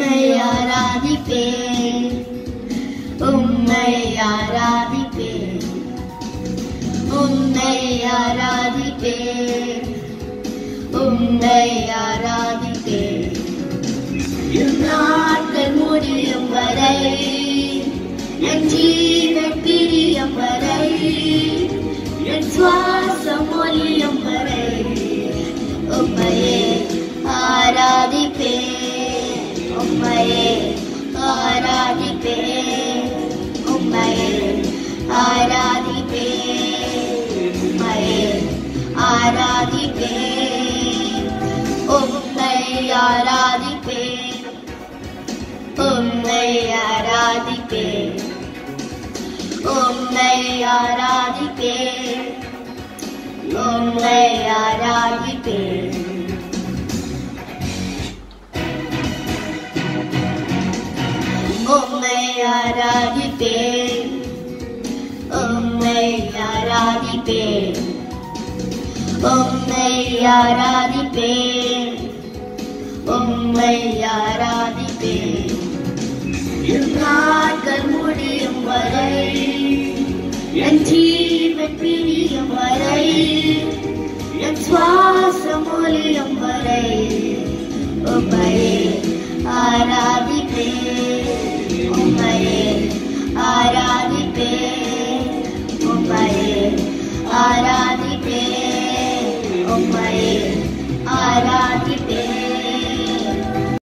உம்மை ஆராதிப்பேன் உம்மை ஆராதிப்பேன் உம்மை ஆராதிப்பேன் உம்மை ஆராதிப்பேன் என் நாட்கள் முடியும் வரை என் ஜீவன் பிரியும் வரை என் சுவாசம் ஒலியும் வரை உம்மையே ஆராதிப்பேன் உம்மையே ஆராதிப்பேன் உம்மையே ஆராதிப்பேன் உம்மையே ஆராதிப்பேன் உம்மை ஆராதிப்பேன் உம்மை ஆராதிப்பேன் உம்மை ஆராதிப்பேன் உம்மை ஆராதிப்பேன் உம்மை ஆராதிப்பேன் உம்மை ஆராதிப்பேன் உம்மை ஆராதிப்பேன் உம்மை ஆராதிப்பேன் என் நாட்கள் முடியும் வரை என் ஜீவன் பிரியும் வரை என் சுவாசம் ஒலியும் வரை உம்மையே ஆராதிப்பேன்